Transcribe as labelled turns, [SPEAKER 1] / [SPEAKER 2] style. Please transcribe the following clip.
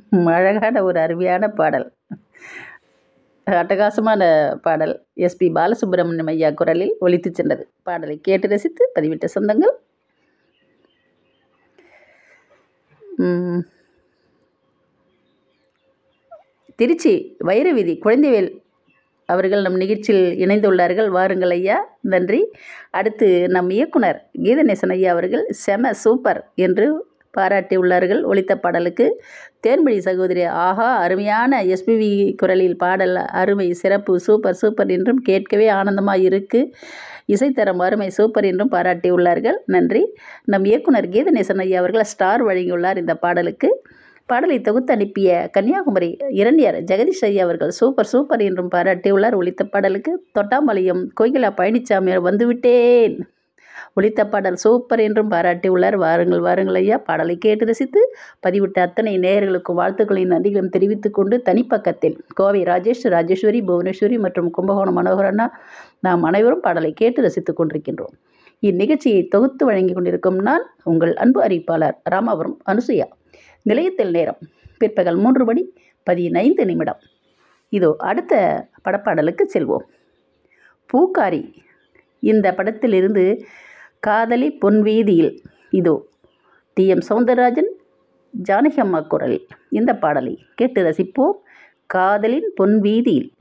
[SPEAKER 1] அழகான ஒரு அருமையான பாடல் அட்டகாசமான பாடல் எஸ்பி பாலசுப்ரமணியம் ஐயா குரலில் ஒலித்துச் சென்றது பாடலை கேட்டு ரசித்து பதிவிட்ட சொந்தங்கள் ம், திருச்சி வைரவீதி குழந்தைவேல் அவர்கள் நம் நிகழ்ச்சியில் இணைந்துள்ளார்கள் வாருங்கள் ஐயா நன்றி அடுத்து நம் இயக்குனர் கீதநேசன் ஐயா அவர்கள் செம சூப்பர் என்று பாராட்டியுள்ளார்கள் ஒலித்த பாடலுக்கு தேன்மொழி சகோதரி ஆஹா அருமையான எஸ்பிவி குரலில் பாடல் அருமை சிறப்பு சூப்பர் சூப்பர் என்றும் கேட்கவே ஆனந்தமாக இருக்கு இசைத்தரம் அருமை சூப்பர் என்றும் பாராட்டியுள்ளார்கள் நன்றி நம் இயக்குனர் கீதநேசன் ஐயா அவர்கள் ஸ்டார் வழங்கியுள்ளார் இந்த பாடலுக்கு பாடலை தொகுத்து அனுப்பிய கன்னியாகுமரி இரண்டியர் ஜெகதீஷ் ஐயா அவர்கள் சூப்பர் சூப்பர் என்றும் பாராட்டியுள்ளார் ஒலித்த பாடலுக்கு தொட்டாம்பாளையம் கோகிலா பழனிசாமி வந்துவிட்டேன் ஒலித்த பாடல் சூப்பர் என்றும் பாராட்டியுள்ளார் வாருங்கள் வாருங்கள் ஐயா பாடலை கேட்டு ரசித்து பதிவிட்ட அத்தனை நேயர்களுக்கும் வாழ்த்துக்களையும் நன்றிகளும் தெரிவித்துக் கொண்டு தனிப்பக்கத்தில் கோவை ராஜேஷ் ராஜேஸ்வரி புவனேஸ்வரி மற்றும் கும்பகோணம் மனோகரண்ணா நாம் அனைவரும் பாடலை கேட்டு ரசித்துக் கொண்டிருக்கின்றோம் இந்நிகழ்ச்சியை தொகுத்து வழங்கி கொண்டிருக்கும் நான் உங்கள் அன்பு அறிவிப்பாளர் ராமாபுரம் அனுசுயா நிலையத்தில் நேரம் பிற்பகல் மூன்று மணி பதினைந்து நிமிடம் இதோ அடுத்த படப்பாடலுக்கு செல்வோம் பூக்காரி இந்த படத்திலிருந்து காதலி பொன்வீதியில் இதோ டி எம் சௌந்தரராஜன் ஜானகி அம்மா குரலில் இந்த பாடலை கேட்டு ரசிப்போம் காதலின் பொன்வீதியில்